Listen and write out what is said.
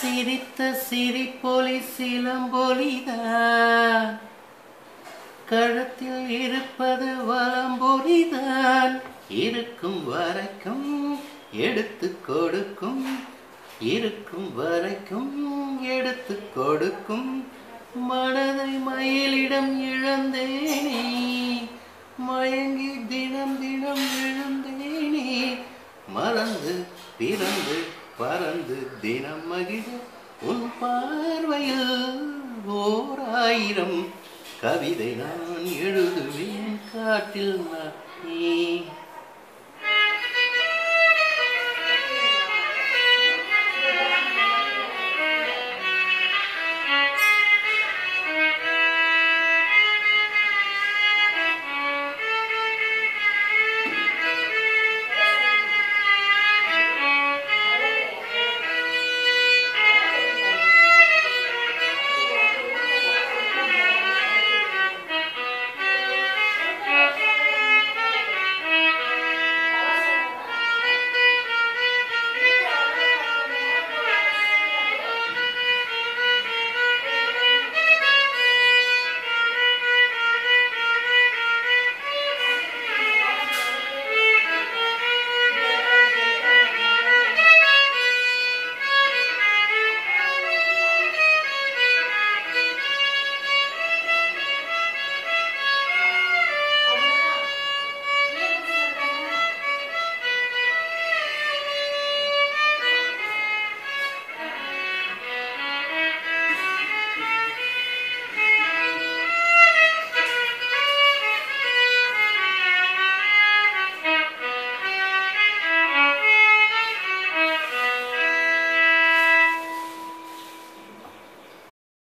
சிரித்த சிரிப்பொலி சிலம்பொலிதான் கழுத்தில் இருப்பது வலம்பொலிதான் இருக்கும் வரைக்கும் எடுத்து கொடுக்கும் இருக்கும் வரைக்கும் எடுத்து கொடுக்கும் மனதை மயிலிடம் இழந்தேனே மயங்கி தினம் தினம் இழந்தேனே மறந்து பிறந்து பறந்து தினம் மகிழ உன் பார்வையில் ஓர் ஆயிரம் கவிதை நான் எழுதுவேன் காட்டில் நான்